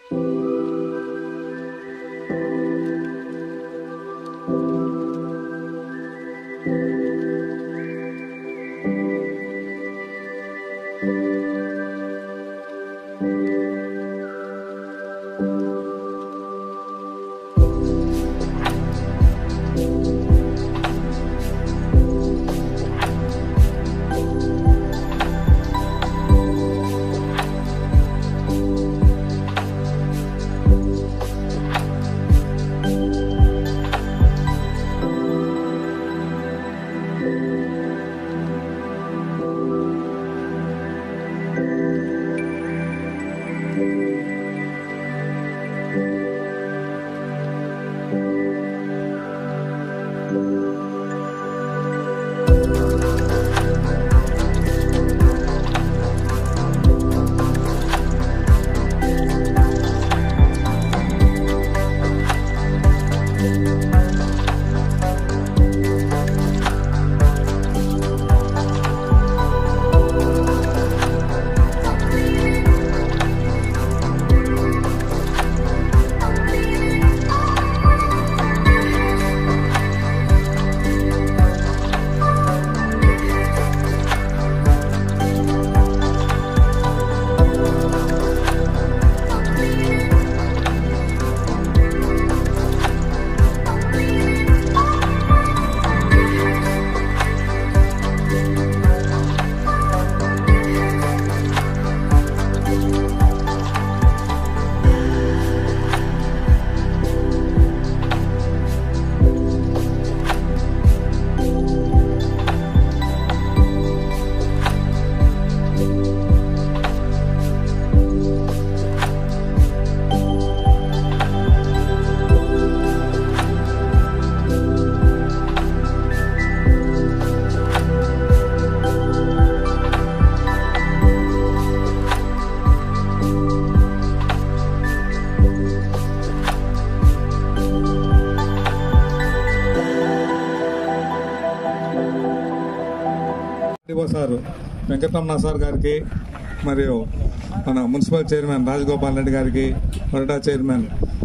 డివో sir Venkataramana sir గారికి మరియు మన మున్సిపల్ చైర్మన్ రాజగోపాల్ రెడ్డి గారికి వరడా చైర్మన్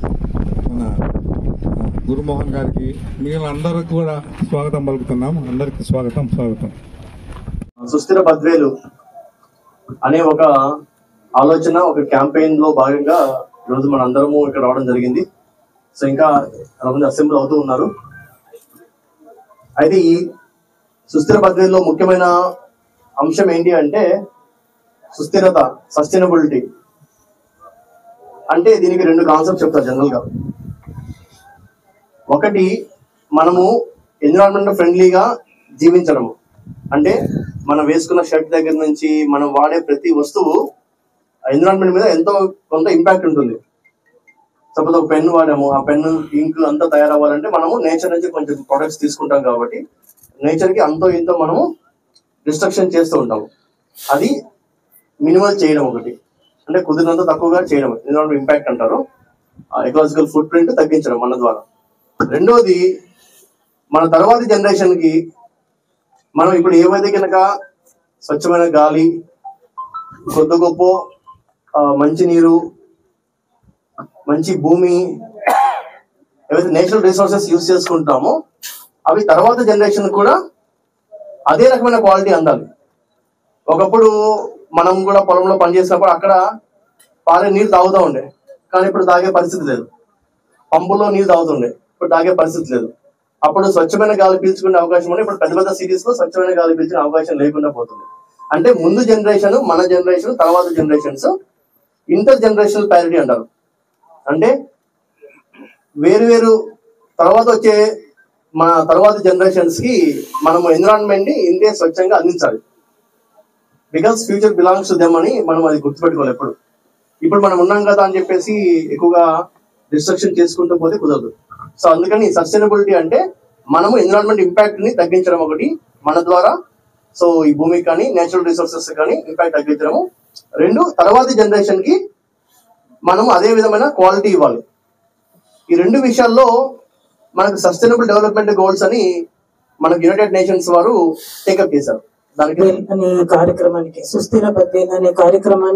మన గురుమోహన్ గారికి మిగిలిన అందరికి కూడా స్వాగతం పలుకుతున్నాం అందరికి స్వాగతం స్వాగతం సుస్థిర బద్వేలు అనే ఒక ఆలోచన ఒక క్యాంపెయిన్ లో భాగంగా ఈరోజు మన అందరము ఇక్కడ రావడం జరిగింది సో ఇంకా చాలా మంది అసెంబ్లీ అవుతూ ఉన్నారు అయితే ఈ సుస్థిర బద్వేల్లో ముఖ్యమైన అంశం ఏంటి అంటే సుస్థిరత సస్టైనబిలిటీ అంటే దీనికి రెండు కాన్సెప్ట్ చెప్తారు జనరల్ గా ఒకటి మనము ఎన్విరాన్మెంట్ ఫ్రెండ్లీగా జీవించడము అంటే మనం వేసుకున్న షర్ట్ దగ్గర నుంచి మనం వాడే ప్రతి వస్తువు ఎన్విరాన్మెంట్ మీద ఎంతో కొంత ఇంపాక్ట్ ఉంటుంది సపోజ్ ఒక పెన్ వాడాము ఆ పెన్ ఇంక్ అంతా తయారవ్వాలంటే మనము నేచర్ నుంచి కొంచెం ప్రొడక్ట్స్ తీసుకుంటాం కాబట్టి నేచర్ కి అంతో ఇంతో మనము డిస్ట్రక్షన్ చేస్తూ ఉంటాము అది మినిమల్ చేయడం ఒకటి అంటే కుదిరినంత తక్కువగా చేయడం ఎన్విరాన్మెంట్ ఇంపాక్ట్ అంటారు ఎకలాజికల్ ఫుట్ ప్రింట్ తగ్గించడం మన ద్వారా రెండోది మన తర్వాతి జనరేషన్ కి మనం ఇప్పుడు ఏవైతే కనుక స్వచ్ఛమైన గాలి కొద్ది గొప్ప ఆ, మంచి నీరు మంచి భూమి ఏవైతే నేచురల్ రిసోర్సెస్ యూజ్ చేసుకుంటామో అవి తర్వాత జనరేషన్ కూడా అదే రకమైన క్వాలిటీ అందాలి ఒకప్పుడు మనం కూడా పొలంలో పనిచేసినప్పుడు అక్కడ పారే నీరు తాగుతూ ఉండే కానీ ఇప్పుడు తాగే పరిస్థితి లేదు పంపులో నీరు తాగుతుండే ఇప్పుడు తాగే పరిస్థితి లేదు అప్పుడు స్వచ్ఛమైన గాలి పీల్చుకునే అవకాశం ఉంది ఇప్పుడు పెద్ద పెద్ద సిటీస్ లో స్వచ్ఛమైన గాలి పీల్చుకునే అవకాశం లేకుండా పోతుంది అంటే ముందు జనరేషన్ మన జనరేషన్ తర్వాత జనరేషన్స్ ఇంటర్ జనరేషనల్ ప్యారిటీ అంటారు అంటే వేరు వేరు తర్వాత వచ్చే మన తర్వాత జనరేషన్స్ కి మనము ఎన్విరాన్మెంట్ ని ఇంతే స్వచ్ఛంగా అందించాలి because future belongs to them అని మనం అది గుర్తుపెట్టుకోవాలి ఎప్పుడు ఇప్పుడు మనం ఉన్నాం కదా అని చెప్పేసి ఎక్కువగా డిస్ట్రక్షన్ చేసుకుంటూ పోతే కుదరదు సో అందుకని సస్టైనబిలిటీ అంటే మనము ఎన్విరాన్మెంట్ ఇంపాక్ట్ ని తగ్గించడం ఒకటి మన ద్వారా సో ఈ భూమికి కానీ నేచురల్ రిసోర్సెస్ కానీ ఇంపాక్ట్ తగ్గించడము రెండు తర్వాతి జనరేషన్ కి మనము అదే విధమైన క్వాలిటీ ఇవ్వాలి ఈ రెండు విషయాల్లో మనకు సస్టైనబుల్ డెవలప్మెంట్ గోల్స్ అని మనకు యునైటెడ్ నేషన్స్ వారు టేకప్ చేశారు దానికి అనే కార్యక్రమానికి సుస్థిర బద్వేల్ అనే కార్యక్రమాన్ని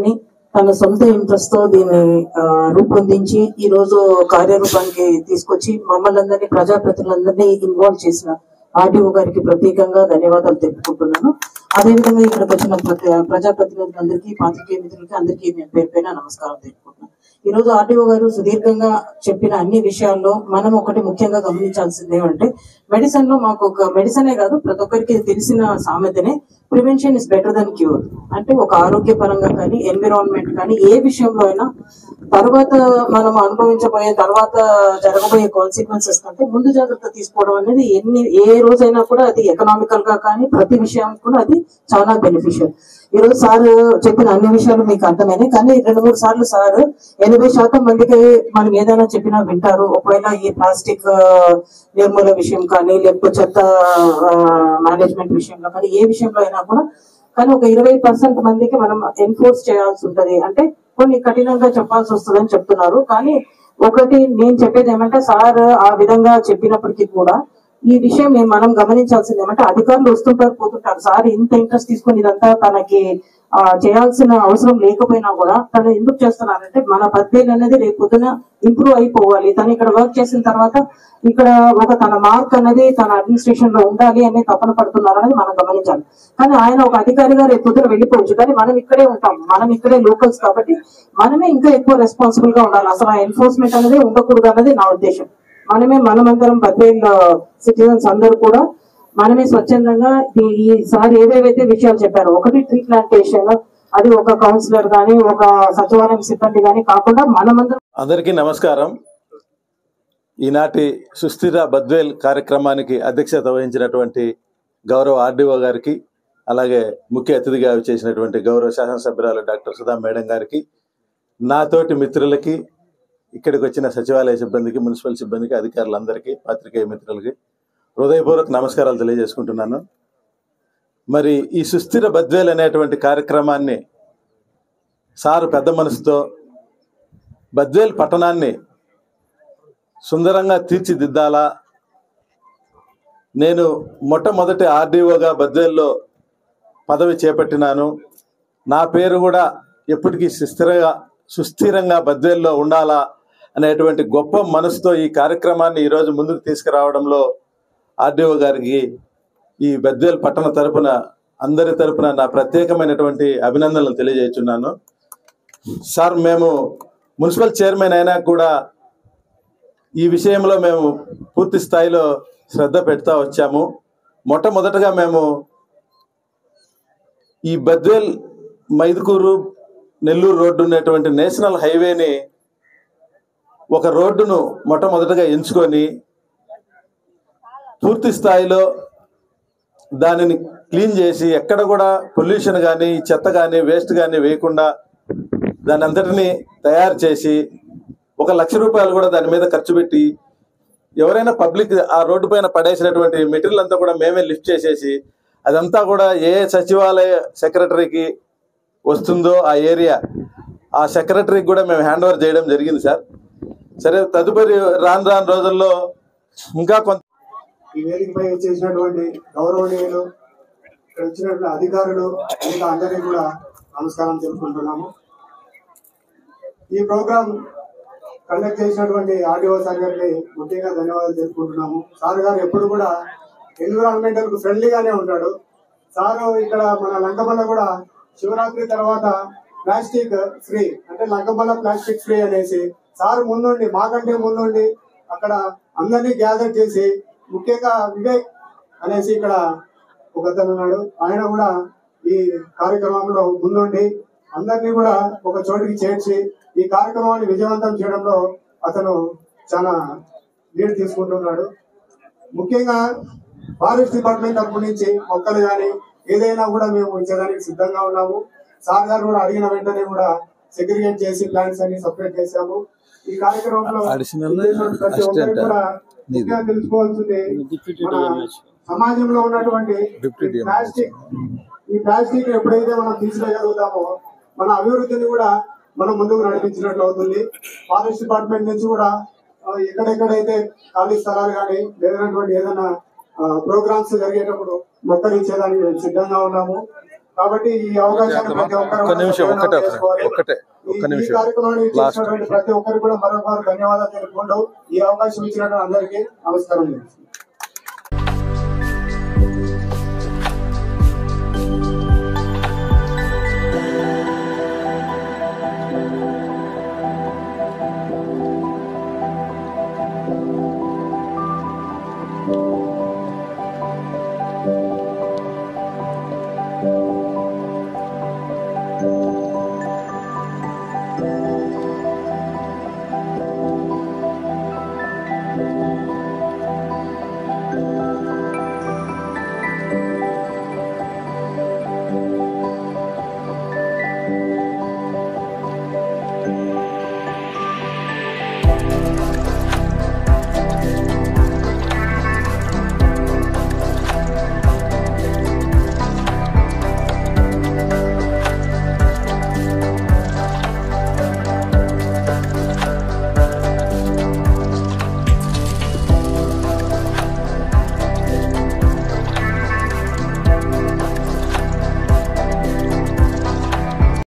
తన సొంత ఇంట్రెస్ట్ తో దీన్ని ఆ, రూపొందించి ఈ రోజు కార్యరూపానికి తీసుకొచ్చి మమ్మల్ని అందరినీ ప్రజాప్రతినిధులందరినీ ఇన్వాల్వ్ చేసిన ఆర్డీఓ గారికి ప్రత్యేకంగా ధన్యవాదాలు తెలుపుకుంటున్నాను అదేవిధంగా ఇక్కడికి వచ్చిన ప్రతి- ప్రజాప్రతినిధులందరికీ పాత్రికేయ మిత్రులకి అందరికీ నేను పేరు పైన నమస్కారం తెలుపుకుంటున్నాను ఈ రోజు ఆర్డీఓ గారు సుదీర్ఘంగా చెప్పిన అన్ని విషయాల్లో మనం ఒకటి ముఖ్యంగా గమనించాల్సింది ఏమంటే మెడిసిన్ లో మాకు ఒక మెడిసినే కాదు ప్రతి ఒక్కరికి తెలిసిన సామెతనే prevention is better than cure అంటే ఒక ఆరోగ్యపరంగా కానీ ఎన్విరాన్మెంట్ కానీ ఏ విషయంలో అయినా తర్వాత మనం అనుభవించబోయే తర్వాత జరగబోయే కాన్సిక్వెన్సెస్ కంటే ముందు జాగ్రత్త తీసుకోవడం అనేది ఎన్ని ఏ రోజైనా కూడా అది ఎకనామికల్ గా కానీ ప్రతి విషయానికి కూడా అది చాలా బెనిఫిషియల్ ఈ రోజు సార్ చెప్పిన అన్ని విషయాలు మీకు అర్థమైనాయి కానీ రెండు మూడు సార్లు సార్ ఎనభై శాతం మందికి మనం ఏదైనా చెప్పినా వింటారు ఒకవేళ ఈ ప్లాస్టిక్ నిర్మూలన విషయం కానీ లేకపోతే చెత్త మేనేజ్మెంట్ విషయంలో కానీ ఏ విషయంలో అయినా కూడా కానీ ఒక ఇరవై పర్సెంట్ మందికి మనం ఎన్ఫోర్స్ చేయాల్సి ఉంటది అంటే కొన్ని కఠినంగా చెప్పాల్సి వస్తుందని చెప్తున్నారు కానీ ఒకటి నేను చెప్పేది ఏమంటే సార్ ఆ విధంగా చెప్పినప్పటికీ కూడా ఈ విషయం మేము మనం గమనించాల్సింది ఏమంటే అధికారులు వస్తుంటారు పోతుంటారు సార్ ఇంత ఇంట్రెస్ట్ తీసుకుని ఇదంతా తనకి ఆ, చేయాల్సిన అవసరం లేకపోయినా కూడా తను ఎందుకు చేస్తున్నారంటే మన బద్వేలు అనేది రేపు పొద్దున ఇంప్రూవ్ అయిపోవాలి తను ఇక్కడ వర్క్ చేసిన తర్వాత ఇక్కడ ఒక తన మార్క్ అనేది తన అడ్మినిస్ట్రేషన్ లో ఉండాలి అనే తపన పడుతున్నారు అనేది మనం గమనించాలి కానీ ఆయన ఒక అధికారిగా రేపు పొద్దున వెళ్ళిపోవచ్చు కానీ మనం ఇక్కడే ఉంటాం మనం ఇక్కడే లోకల్స్ కాబట్టి మనమే ఇంకా ఎక్కువ రెస్పాన్సిబుల్ గా ఉండాలి అసలు ఆ ఎన్ఫోర్స్మెంట్ అనేది ఉండకూడదు అన్నది నా ఉద్దేశం మనమే మనమందరం బద్వేల్ సిటిజన్స్ అందరూ కూడా మనమే స్వచ్ఛందంగా ఈ- ఈసారి ఏవేవైతే విషయాలు చెప్పారో ఒకటి ట్రీ ప్లాంటేషన్ అది ఒక కౌన్సిలర్ గాని ఒక సచివాలయం సిబ్బంది గాని కాకుండా మనమందరం అందరికీ నమస్కారం ఈనాటి సుస్థిర బద్వేల్ కార్యక్రమానికి అధ్యక్షత వహించినటువంటి గౌరవ ఆర్డీఓ గారికి అలాగే ముఖ్య అతిథిగా చేసినటువంటి గౌరవ శాసనసభ్యురాలు డాక్టర్ సుధా మేడం గారికి నాతోటి మిత్రులకి ఇక్కడికి వచ్చిన సచివాలయ సిబ్బందికి మున్సిపల్ సిబ్బందికి అధికారులందరికీ పాత్రికేయ మిత్రులకి హృదయపూర్వక నమస్కారాలు తెలియజేసుకుంటున్నాను మరి ఈ సుస్థిర బద్వేల్ అనేటువంటి కార్యక్రమాన్ని సారు పెద్ద మనసుతో బద్వేల్ పట్టణాన్ని సుందరంగా తీర్చిదిద్దాలా నేను మొట్టమొదటి ఆర్డీఓగా బద్వేల్లో పదవి చేపట్టినాను నా పేరు కూడా ఎప్పటికీ సుస్థిరంగా సుస్థిరంగా బద్వేల్లో ఉండాలా అనేటువంటి గొప్ప మనసుతో ఈ కార్యక్రమాన్ని ఈరోజు ముందుకు తీసుకురావడంలో ఆర్డీఓ గారికి ఈ బద్వేల్ పట్టణ తరపున అందరి తరపున నా ప్రత్యేకమైనటువంటి అభినందనలు తెలియజేస్తున్నాను సార్ మేము మున్సిపల్ చైర్మన్ అయినా కూడా ఈ విషయంలో మేము పూర్తి స్థాయిలో శ్రద్ధ పెడతా వచ్చాము మొట్టమొదటగా మేము ఈ బద్వేల్ మైదుకూరు నెల్లూరు రోడ్డు ఉన్నటువంటి నేషనల్ హైవేని ఒక రోడ్డును మొట్టమొదటగా ఎంచుకొని పూర్తి స్థాయిలో దానిని క్లీన్ చేసి ఎక్కడ కూడా పొల్యూషన్ కానీ చెత్త కానీ వేస్ట్ కానీ వేయకుండా దాని అంతటిని తయారు చేసి ఒక లక్ష రూపాయలు కూడా దాని మీద ఖర్చు పెట్టి ఎవరైనా పబ్లిక్ ఆ రోడ్డు పైన పడేసినటువంటి మెటీరియల్ అంతా కూడా మేమే లిఫ్ట్ చేసేసి అదంతా కూడా ఏ సచివాలయ సెక్రటరీకి వస్తుందో ఆ ఏరియా ఆ సెక్రటరీకి కూడా మేము హ్యాండ్ ఓవర్ చేయడం జరిగింది సార్ సరే తదుపరి రాను రాను రోజుల్లో ఇంకా కొంత ఈ వేదికపై చేసినటువంటి గౌరవనీయులు ఇక్కడ వచ్చినటువంటి అధికారులు ఇంకా అందరికీ కూడా నమస్కారం తెలుపుకుంటున్నాము ఈ ప్రోగ్రాం కండక్ట్ చేసినటువంటి ఆర్డీఓ సార్ గారికి ముఖ్యంగా ధన్యవాదాలు తెలుపుకుంటున్నాము సార్ గారు ఎప్పుడు కూడా ఎన్విరాన్మెంటల్ కు ఫ్రెండ్లీగానే ఉంటాడు సారు ఇక్కడ మన లంకమల్ల కూడా శివరాత్రి తర్వాత ప్లాస్టిక్ ఫ్రీ అంటే లంకమల్ల ప్లాస్టిక్ ఫ్రీ అనేసి సార్ ముందుండి మాకంటే ముందుండి అక్కడ అందరినీ గ్యాదర్ చేసి ముఖ్యంగా వివేక్ అనేసి ఇక్కడ ఒక అతను ఉన్నాడు ఆయన కూడా ఈ కార్యక్రమంలో ముందుండి అందరినీ కూడా ఒక చోటికి చేర్చి ఈ కార్యక్రమాన్ని విజయవంతం చేయడంలో అతను చాలా లీడ్ తీసుకుంటున్నాడు ముఖ్యంగా ఫారెస్ట్ డిపార్ట్మెంట్ తరపు నుంచి మొక్కలు కానీ ఏదైనా కూడా మేము ఇచ్చడానికి సిద్ధంగా ఉన్నాము సార్ గారు కూడా అడిగిన వెంటనే కూడా సెగ్రిగేట్ చేసి ప్లాంట్స్ అన్ని సపరేట్ చేశాము ఈ కార్యక్రమంలో Additional విచ్చేసిన ప్రతి ఒక్కరికి assistant కూడా ముఖ్యంగా తెలుసుకోవాల్సింది మన సమాజంలో ఉన్నటువంటి ఈ ప్లాస్టిక్ ఈ ప్లాస్టిక్ ఎప్పుడైతే మనం తీసివేయగలుగుతామో మన అభివృద్ధిని కూడా మనం ముందుకు నడిపించినట్లు అవుతుంది ఫారెస్ట్ డిపార్ట్మెంట్ నుంచి కూడా ఆ, ఎక్కడెక్కడైతే ఖాళీ స్థలాలు కానీ లేదన్నటువంటి ఏదైనా ప్రోగ్రామ్స్ జరిగేటప్పుడు మొక్కలు ఇచ్చేదానికి మేము సిద్ధంగా ఉన్నాము కాబట్టి ఈ అవకాశాన్ని ప్రతి ఒక్కరు ఒక్క నిమిషం, కూడా ఒక్కటే, చేసుకోవాలి. ఒక్కటే, ఒక్క ఈ- ఈ నిమిషం. కార్యక్రమాన్ని Last. చేసినటువంటి ప్రతి ఒక్కరికి కూడా మరొకరు ధన్యవాదాలు తెలుపుకుంటూ ఈ అవకాశం ఇచ్చినటువంటి అందరికీ నమస్కారం Thank